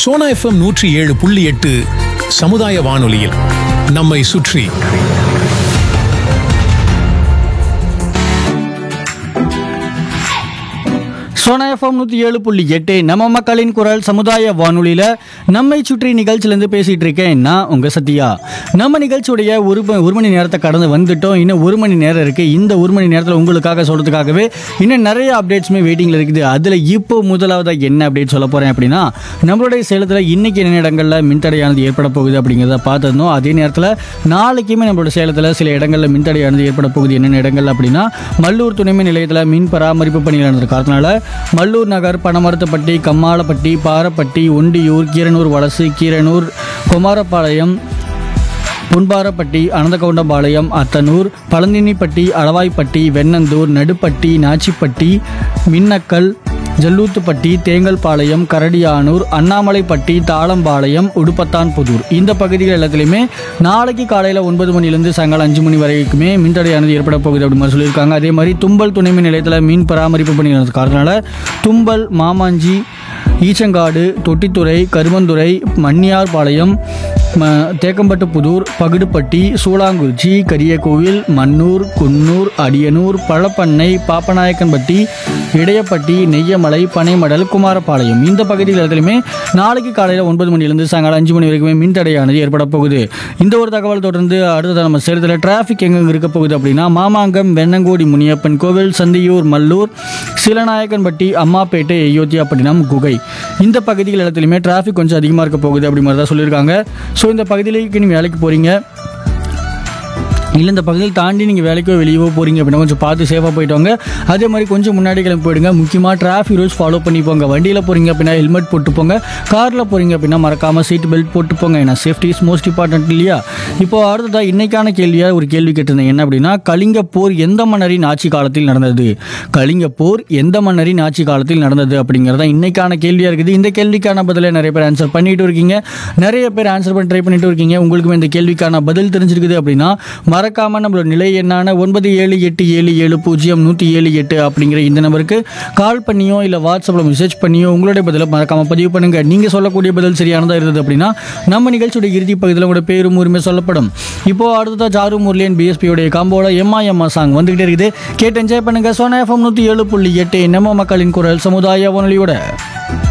Sona FM நூற்றி ஏழு புள்ளி எட்டு சமுதாய வானொலியில் நம்மை சுற்றி சோனா எஃப்எம் நூற்றி ஏழு புள்ளி எட்டு நம்ம மக்களின் குரல் சமுதாய வானொலியில் நம்மை சுற்றி நிகழ்ச்சியிலேருந்து பேசிகிட்டு இருக்கேன் நான் உங்கள் சத்யா நம்ம நிகழ்ச்சியுடைய ஒரு ம- ஒரு மணி நேரத்தை கடந்து வந்துட்டோம் இன்னும் ஒரு மணி நேரம் இருக்குது இந்த ஒரு மணி நேரத்தில் உங்களுக்காக சொல்கிறதுக்காகவே இன்னும் நிறைய அப்டேட்ஸுமே வெயிட்டிங்கில் இருக்குது அதில் இப்போ முதலாவதாக என்ன அப்டேட் சொல்ல போகிறேன் அப்படின்னா நம்மளுடைய சேலத்தில் இன்னைக்கு என்ன இடங்களில் மின்தடையானது ஏற்பட போகுது அப்படிங்கிறத பார்த்துருந்தோம் அதே நேரத்தில் நாளைக்குமே நம்மளோட சேலத்தில் சில இடங்களில் மின்தடையானது ஏற்பட போகுது என்னென்ன இடங்கள் அப்படின்னா மல்லூர் துணைமின் நிலையத்தில் மின் பராமரிப்பு பணிகள் நடந்த காரணத்தினால மல்லூர் நகர் பனமரத்துப்பட்டி கம்மாளப்பட்டி பாரப்பட்டி ஒண்டியூர் கீரனூர் வலசு கீரனூர் குமாரபாளையம் புன்பாரப்பட்டி அனந்தகவுண்டபாளையம் அத்தனூர் பழந்தினிப்பட்டி அளவாய்ப்பட்டி வெண்ணந்தூர் நடுப்பட்டி நாச்சிப்பட்டி மின்னக்கல் ஜல்லூத்துப்பட்டி தேங்கல்பாளையம் கரடியானூர் அண்ணாமலைப்பட்டி தாளம்பாளையம் உடுப்பத்தான் புதூர் இந்த பகுதிகள் எல்லாத்துலேயுமே நாளைக்கு காலையில் ஒன்பது மணிலேருந்து சாயங்காலம் அஞ்சு மணி வரைக்குமே மின்தடையானது ஏற்பட போகுது அப்படின்னு மாதிரி சொல்லியிருக்காங்க அதே மாதிரி தும்பல் துணை மின் நிலையத்தில் மீன் பராமரிப்பு பணி நடந்த காரணத்தினால தும்பல் மாமாஞ்சி ஈச்சங்காடு தொட்டித்துறை கருமந்துறை மன்னியார்பாளையம் ம தேக்கம்பட்டு புதூர் பகுடுப்பட்டி சூளாங்குறிச்சி கரியக்கோவில் மன்னூர் குன்னூர் அடியனூர் பழப்பண்ணை பாப்பநாயக்கன்பட்டி இடையப்பட்டி நெய்யமலை பனைமடல் குமாரபாளையம் இந்த பகுதிகள் இடத்துலையுமே நாளைக்கு காலையில் ஒன்பது மணிலேருந்து சாயங்காலம் அஞ்சு மணி வரைக்குமே மின்தடையானது ஏற்பட போகுது இந்த ஒரு தகவல் தொடர்ந்து அடுத்தது நம்ம சேலத்தில் டிராஃபிக் எங்கெங்க இருக்க போகுது அப்படின்னா மாமாங்கம் வெண்ணங்கோடி முனியப்பன் கோவில் சந்தியூர் மல்லூர் சிலநாயக்கன்பட்டி அம்மாப்பேட்டை அயோத்தியாப்பட்டினம் குகை இந்த பகுதிகள் இடத்துலையுமே டிராஃபிக் கொஞ்சம் அதிகமாக இருக்க போகுது அப்படி மாதிரி தான் சொல்லியிருக்காங்க ஸோ இந்த பகுதியிലേക്ക് நீங்கள் வேலைக்கு போகிறீங்க இல்லை இந்த பகுதியில் தாண்டி நீங்கள் வேலைக்கோ வெளியவோ போகிறீங்க அப்படின்னா கொஞ்சம் பார்த்து சேஃபாக போயிட்டு வாங்க அதே மாதிரி கொஞ்சம் முன்னாடி கிளம்பி போயிடுங்க முக்கியமாக டிராஃபிக் ரூல்ஸ் ஃபாலோ பண்ணி போங்க வண்டியில் போகிறீங்க அப்படின்னா ஹெல்மெட் போட்டு போங்க காரில் போகிறீங்க அப்படின்னா மறக்காமல் சீட் பெல்ட் போட்டு போங்க ஏன்னா சேஃப்டி இஸ் மோஸ்ட் இம்பார்ட்டன்ட் இல்லையா இப்போ அடுத்ததாக இன்னைக்கான கேள்வியாக ஒரு கேள்வி கேட்டிருந்தேன் என்ன அப்படின்னா கலிங்க போர் எந்த மன்னரின் ஆட்சி காலத்தில் நடந்தது கலிங்க போர் எந்த மன்னரின் ஆட்சி காலத்தில் நடந்தது அப்படிங்கிறது தான் இன்னைக்கான கேள்வியாக இருக்குது இந்த கேள்விக்கான பதிலை நிறைய பேர் ஆன்சர் பண்ணிட்டு இருக்கீங்க நிறைய பேர் ஆன்சர் பண்ணி ட்ரை பண்ணிட்டு இருக்கீங்க உங்களுக்குமே இந்த கேள்விக்கான பதில் தெரிஞ்சிருக்குது அப்படின்னா மறக்காம நம்மளோட நிலை எண்ணான ஒன்பது ஏழு எட்டு ஏழு ஏழு பூஜ்ஜியம் நூற்றி ஏழு எட்டு அப்படிங்கிற இந்த நம்பருக்கு கால் பண்ணியோ இல்லை வாட்ஸ்அப்பில் மெசேஜ் பண்ணியோ உங்களுடைய பதிலை மறக்காம பதிவு பண்ணுங்க நீங்க சொல்லக்கூடிய பதில் சரியானதா இருந்தது அப்படின்னா நம்ம நிகழ்ச்சியோட இறுதி பகுதியில் உங்களோட பேரும் உரிமை சொல்லப்படும் இப்போ அடுத்ததா ஜாரு முரளியன் பிஎஸ்பியோடைய காம்போட எம்மா எம்மா சாங் வந்துகிட்டே இருக்குது கேட்டு என்ஜாய் பண்ணுங்க சோனா எஃப்எம் நூற்றி ஏழு புள்ளி எட்டு நம்ம மக்களின் குரல் சமுதாய வானொலியோட